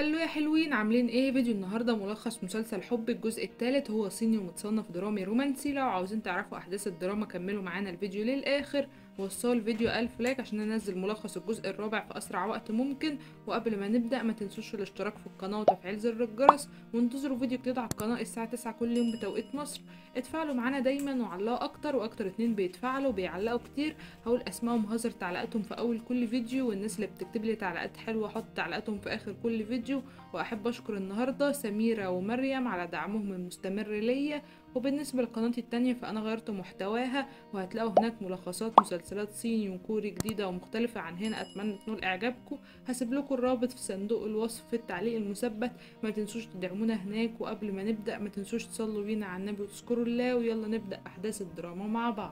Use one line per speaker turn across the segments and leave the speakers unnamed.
هلو يا حلوين عاملين ايه فيديو النهارده ملخص مسلسل حب الجزء الثالث هو صيني ومتصنف درامي رومانسي لو عاوزين تعرفوا احداث الدراما كملوا معانا الفيديو للاخر وصلوا الفيديو ألف لايك عشان ننزل ملخص الجزء الرابع في أسرع وقت ممكن وقبل ما نبدأ ما تنسوش الاشتراك في القناة وتفعيل زر الجرس وانتظروا فيديو جديد على القناة الساعة 9 كل يوم بتوقيت مصر اتفاعلوا معانا دايما وعلقوا أكتر وأكتر اتنين بيتفاعلوا وبيعلقوا كتير هقول أسمائهم هظهر تعليقاتهم في أول كل فيديو والناس اللي بتكتب لي تعليقات حلوة أحط تعليقاتهم في آخر كل فيديو وأحب أشكر النهاردة سميرة ومريم على دعمهم المستمر ليا وبالنسبة لقناتي التانية فأنا غيرت محتواها وهتلاقوا هناك ملخصات مسلسلات صيني وكوري جديدة ومختلفة عن هنا أتمنى تنول إعجابكم هسيب لكم الرابط في صندوق الوصف في التعليق المثبت ما تنسوش تدعمونا هناك وقبل ما نبدأ ما تنسوش تصلوا بينا على النبي وتذكروا الله ويلا نبدأ أحداث الدراما مع بعض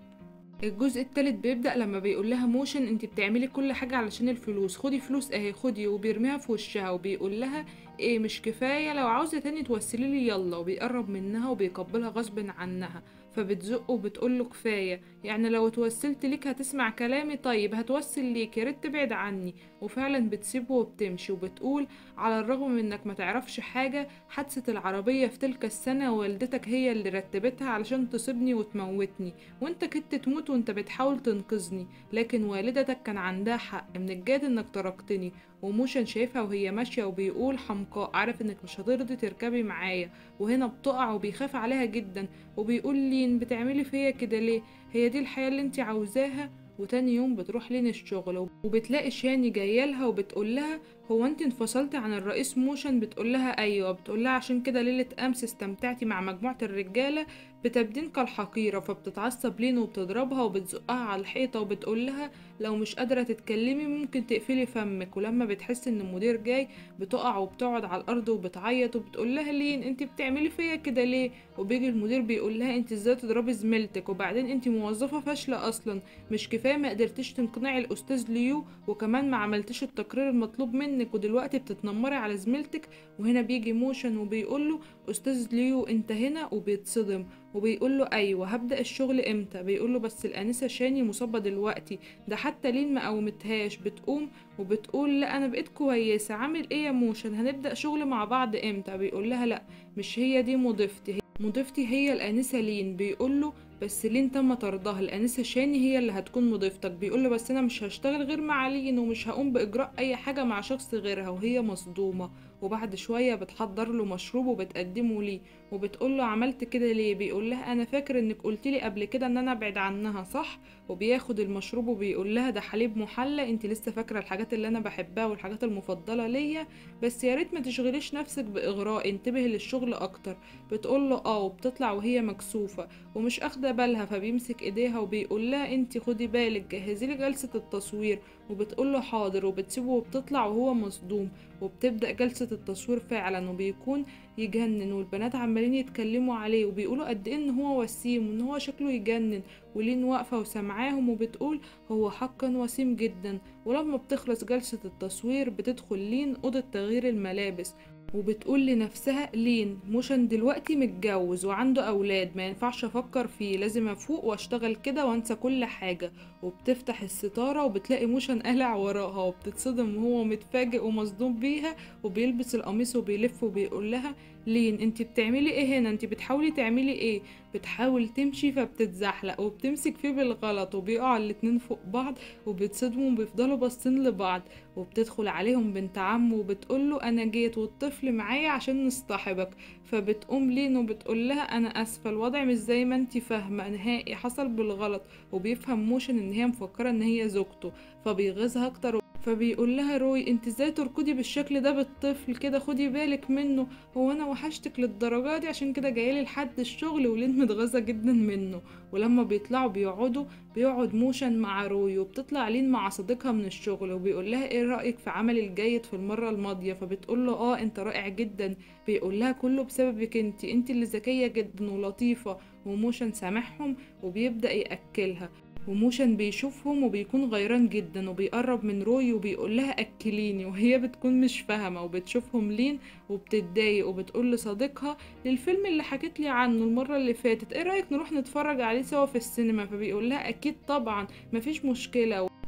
الجزء التالت بيبدأ لما بيقول لها موشن انت بتعملي كل حاجة علشان الفلوس خدي فلوس اهي خدي وبيرميها في وشها وبيقول لها ايه مش كفاية لو عاوزة تاني توسلي لي يلا وبيقرب منها وبيقبلها غصب عنها فبتزقه وبتقوله كفاية يعني لو اتوسلت ليك هتسمع كلامي طيب هتوسل ليك يا ريت تبعد عني وفعلا بتسيبه وبتمشي وبتقول على الرغم من انك ما تعرفش حاجة حادثة العربية في تلك السنة والدتك هي اللي رتبتها علشان تصيبني وتموتني وانت كنت تموت وانت بتحاول تنقذني لكن والدتك كان عندها حق من الجاد انك تركتني وموشن شايفها وهي ماشية وبيقول حمقاء عارف انك مش هترضي تركبي معايا وهنا بتقع وبيخاف عليها جدا وبيقول لين بتعملي فيا كده ليه هي دي الحياة اللي انت عاوزاها وتاني يوم بتروح لين الشغل وبتلاقي شاني جايه لها وبتقول لها هو انت انفصلتي عن الرئيس موشن بتقول لها ايوه بتقول لها عشان كده ليله امس استمتعتي مع مجموعه الرجاله بتبدين كالحقيره فبتتعصب لين وبتضربها وبتزقها على الحيطه وبتقول لها لو مش قادره تتكلمي ممكن تقفلي فمك ولما بتحس ان المدير جاي بتقع وبتقعد على الارض وبتعيط وبتقول لها لين انت بتعملي فيا كده ليه وبيجي المدير بيقول لها انت ازاي تضربي زميلتك وبعدين انت موظفه فاشله اصلا مش كفايه ما قدرتيش تقنعي الاستاذ ليو وكمان ما عملتيش التقرير المطلوب منك ودلوقتي بتتنمري على زميلتك وهنا بيجي موشن وبيقول له استاذ ليو انت هنا وبيتصدم وبيقول له ايوه هبدا الشغل امتى بيقول له بس الانسه شاني مصابه دلوقتي ده حتى لين ما قومتهاش بتقوم وبتقول لا انا بقيت كويسه عامل ايه يا موشن هنبدا شغل مع بعض امتى بيقول لها لا مش هي دي مضيفتي مضيفتي هي الانسه لين بيقول له بس لين تم طردها الانسه شاني هي اللي هتكون مضيفتك بيقول له بس انا مش هشتغل غير مع لين ومش هقوم باجراء اي حاجه مع شخص غيرها وهي مصدومه وبعد شويه بتحضر له مشروب وبتقدمه ليه وبتقول له عملت كده ليه بيقول لها انا فاكر انك قلت لي قبل كده ان انا ابعد عنها صح وبياخد المشروب وبيقول لها ده حليب محلى انت لسه فاكره الحاجات اللي انا بحبها والحاجات المفضله ليا بس يا ريت ما تشغليش نفسك باغراء انتبه للشغل اكتر بتقول له اه وبتطلع وهي مكسوفه ومش اخده بالها فبيمسك ايديها وبيقول لها انت خدي بالك جهزي لي جلسه التصوير وبتقول له حاضر وبتسيبه وبتطلع وهو مصدوم وبتبدا جلسه التصوير فعلا وبيكون يجنن والبنات عمالين يتكلموا عليه وبيقولوا قد ايه ان هو وسيم وان هو شكله يجنن ولين واقفه وسامعاهم وبتقول هو حقا وسيم جدا ولما بتخلص جلسه التصوير بتدخل لين اوضه تغيير الملابس وبتقول لنفسها لين موشن دلوقتي متجوز وعنده اولاد ما ينفعش افكر فيه لازم افوق واشتغل كده وانسى كل حاجه وبتفتح الستاره وبتلاقي موشن قلع وراها وبتتصدم وهو متفاجئ ومصدوم بيها وبيلبس القميص وبيلف وبيقول لها لين انت بتعملي ايه هنا انت بتحاولي تعملي ايه بتحاول تمشي فبتتزحلق وبتمسك فيه بالغلط وبيقعوا الاتنين فوق بعض وبيتصدموا وبيفضلوا باصين لبعض وبتدخل عليهم بنت عمه وبتقوله انا جيت والطفل معايا عشان نصطحبك فبتقوم لين وبتقول لها انا اسفه الوضع مش زي ما انت فاهمه نهائي حصل بالغلط وبيفهم موشن ان هي مفكره ان هي زوجته فبيغيظها اكتر فبيقول لها روي انت ازاي تركضي بالشكل ده بالطفل كده خدي بالك منه هو انا وحشتك للدرجه دي عشان كده جايلي لحد الشغل ولين متغاظه جدا منه ولما بيطلعوا بيقعدوا بيقعد موشن مع روي وبتطلع لين مع صديقها من الشغل وبيقول لها ايه رايك في عملي الجيد في المره الماضيه فبتقول له اه انت رائع جدا بيقول لها كله بسببك انت انت اللي ذكيه جدا ولطيفه وموشن سامحهم وبيبدا ياكلها وموشن بيشوفهم وبيكون غيران جدا وبيقرب من روي وبيقول لها اكليني وهي بتكون مش فاهمه وبتشوفهم لين وبتتضايق وبتقول لصديقها للفيلم اللي حكيت لي عنه المره اللي فاتت ايه رايك نروح نتفرج عليه سوا في السينما فبيقول لها اكيد طبعا مفيش مشكله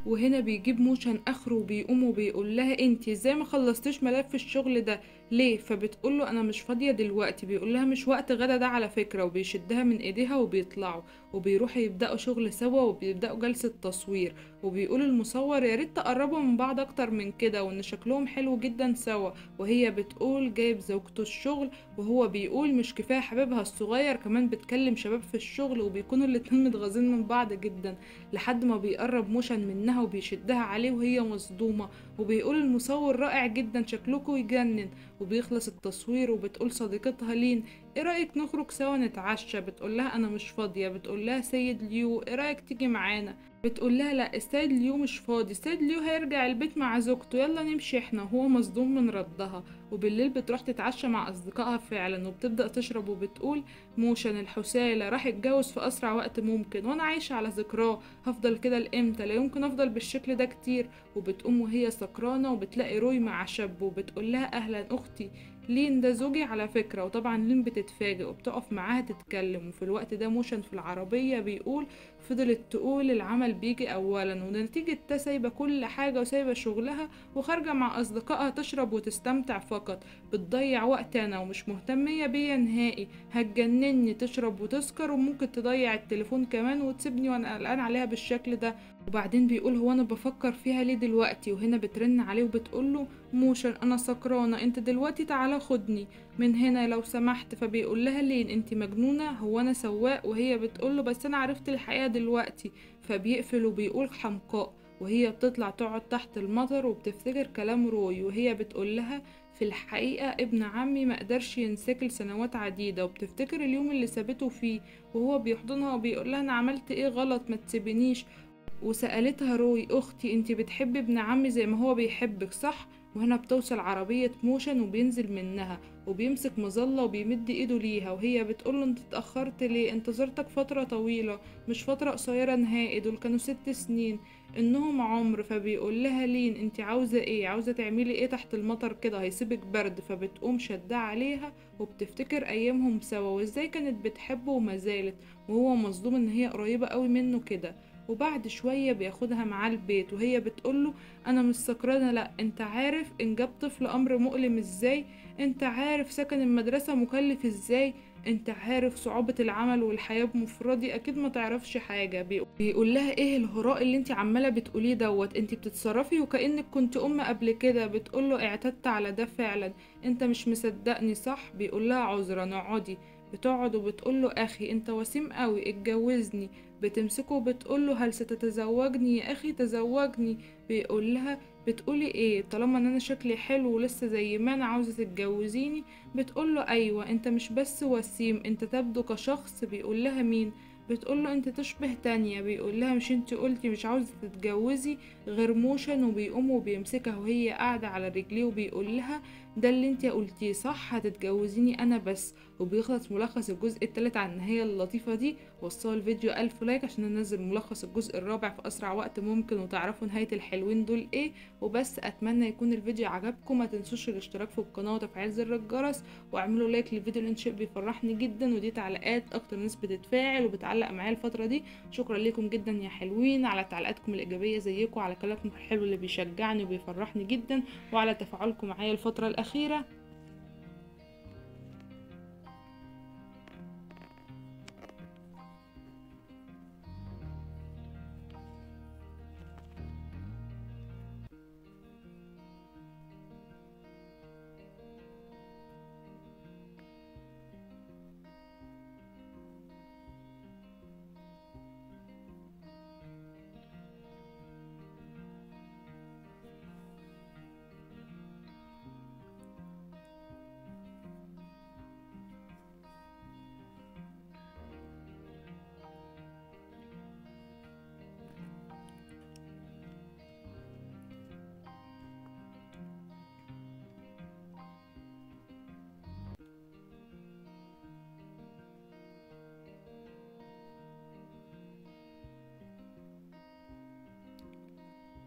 وهنا بيجيب موشن اخره وبيقوم وبيقول لها انتي ازاي ما خلصتيش ملف الشغل ده ليه فبتقول له انا مش فاضيه دلوقتي بيقول لها مش وقت غدا ده على فكره وبيشدها من ايديها وبيطلعوا وبيروحوا يبداوا شغل سوا وبيبداوا جلسه تصوير وبيقول المصور يا ريت تقربوا من بعض اكتر من كده وان شكلهم حلو جدا سوا وهي بتقول جايب زوجته الشغل وهو بيقول مش كفايه حبيبها الصغير كمان بتكلم شباب في الشغل وبيكونوا الاتنين متغاظين من بعض جدا لحد ما بيقرب موشن منها وبيشدها عليه وهي مصدومه وبيقول المصور رائع جدا شكلكوا يجنن وبيخلص التصوير وبتقول صديقتها لين ايه رايك نخرج سوا نتعشى بتقول لها انا مش فاضيه بتقول لها سيد ليو ايه رايك تيجي معانا بتقول لها لا السيد ليو مش فاضي السيد ليو هيرجع البيت مع زوجته يلا نمشي احنا وهو مصدوم من ردها وبالليل بتروح تتعشى مع اصدقائها فعلا وبتبدا تشرب وبتقول موشن الحسالة راح يتجوز في اسرع وقت ممكن وانا عايشه على ذكراه هفضل كده لامتى لا يمكن افضل بالشكل ده كتير وبتقوم وهي سكرانه وبتلاقي روي مع شاب وبتقول لها اهلا اختي لين ده زوجي على فكرة وطبعا لين بتتفاجئ وبتقف معاها تتكلم وفي الوقت ده موشن في العربية بيقول فضلت تقول العمل بيجي أولا ونتيجة ده سايبة كل حاجة وسايبة شغلها وخارجة مع أصدقائها تشرب وتستمتع فقط بتضيع وقت أنا ومش مهتمية بيا نهائي هتجنني تشرب وتسكر وممكن تضيع التليفون كمان وتسيبني وأنا قلقان عليها بالشكل ده وبعدين بيقول هو أنا بفكر فيها ليه دلوقتي وهنا بترن عليه وبتقوله موشن أنا سكرانة أنت دلوقتي تعالى خدني من هنا لو سمحت فبيقول لها لين انت مجنونة هو انا سواق وهي بتقوله بس انا عرفت الحقيقة دلوقتي فبيقفل وبيقول حمقاء وهي بتطلع تقعد تحت المطر وبتفتكر كلام روي وهي بتقول لها في الحقيقة ابن عمي ما قدرش ينساك لسنوات عديدة وبتفتكر اليوم اللي سابته فيه وهو بيحضنها وبيقول لها انا عملت ايه غلط ما تسيبنيش وسألتها روي اختي انتي بتحبي ابن عمي زي ما هو بيحبك صح وهنا بتوصل عربية موشن وبينزل منها وبيمسك مظلة وبيمد ايده ليها وهي بتقوله انت اتأخرت ليه انتظرتك فترة طويلة مش فترة قصيرة نهائي دول كانوا ست سنين انهم عمر فبيقول لها لين انت عاوزة ايه عاوزة تعملي ايه تحت المطر كده هيسيبك برد فبتقوم شدها عليها وبتفتكر ايامهم سوا وازاي كانت بتحبه وما زالت وهو مصدوم ان هي قريبة قوي منه كده وبعد شوية بياخدها معاه البيت وهي بتقوله انا مش سكرانة لا انت عارف انجاب طفل امر مؤلم ازاي انت عارف سكن المدرسة مكلف ازاي انت عارف صعوبة العمل والحياة بمفردي اكيد ما تعرفش حاجة بيقول لها ايه الهراء اللي انت عمالة بتقوليه دوت انت بتتصرفي وكأنك كنت ام قبل كده بتقوله اعتدت على ده فعلا انت مش مصدقني صح بيقول لها عذرا اقعدي بتقعد وبتقول له اخي انت وسيم قوي اتجوزني بتمسكه وبتقول له هل ستتزوجني يا اخي تزوجني بيقول لها بتقولي ايه طالما ان انا شكلي حلو ولسه زي ما انا عاوزه تتجوزيني بتقول له ايوه انت مش بس وسيم انت تبدو كشخص بيقول لها مين بتقول له انت تشبه تانية بيقول لها مش انت قلتي مش عاوزة تتجوزي غير موشن وبيقوم وبيمسكها وهي قاعدة على رجليه وبيقول لها ده اللي انت قلتيه صح هتتجوزيني انا بس وبيخلص ملخص الجزء التالت عن النهاية اللطيفة دي وصلوا الفيديو ألف لايك عشان ننزل ملخص الجزء الرابع في أسرع وقت ممكن وتعرفوا نهاية الحلوين دول ايه وبس أتمنى يكون الفيديو عجبكم ما تنسوش الاشتراك في القناة وتفعيل زر الجرس واعملوا لايك للفيديو لان شيء بيفرحني جدا ودي تعليقات أكتر ناس بتتفاعل وبتعلق معايا الفترة دي شكرا لكم جدا يا حلوين على تعليقاتكم الإيجابية زيكم على كلامكم الحلو اللي بيشجعني وبيفرحني جدا وعلى تفاعلكم معايا الفترة الأخيرة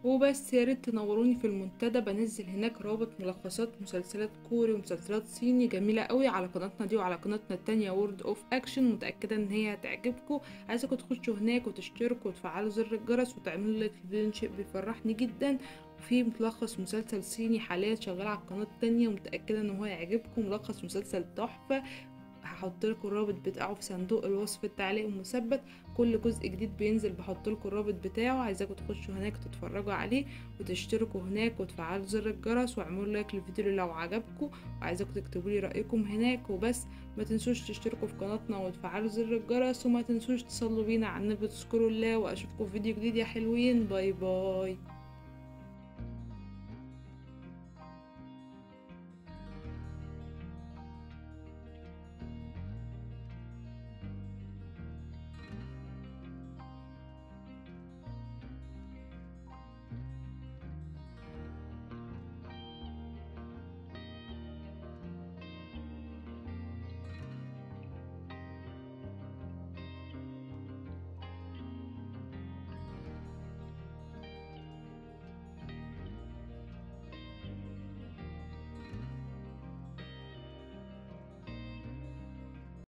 وبس يا ريت تنوروني في المنتدى بنزل هناك رابط ملخصات مسلسلات كوري ومسلسلات صيني جميله قوي على قناتنا دي وعلى قناتنا التانية وورد اوف اكشن متاكده ان هي هتعجبكم عايزاكم تخشوا هناك وتشتركوا وتفعلوا زر الجرس وتعملوا لايك للفيديو شيء بيفرحني جدا وفي ملخص مسلسل صيني حاليا شغال على القناه التانية ومتاكده ان هو هيعجبكم ملخص مسلسل تحفه هحط لكم الرابط بتاعه في صندوق الوصف التعليق المثبت كل جزء جديد بينزل بحط لكم الرابط بتاعه عايزاكم تخشوا هناك تتفرجوا عليه وتشتركوا هناك وتفعلوا زر الجرس واعملوا لايك للفيديو لو عجبكم وعايزاكم تكتبوا لي رايكم هناك وبس ما تنسوش تشتركوا في قناتنا وتفعلوا زر الجرس وما تنسوش تصلوا بينا على النبي تذكروا الله واشوفكم في فيديو جديد يا حلوين باي باي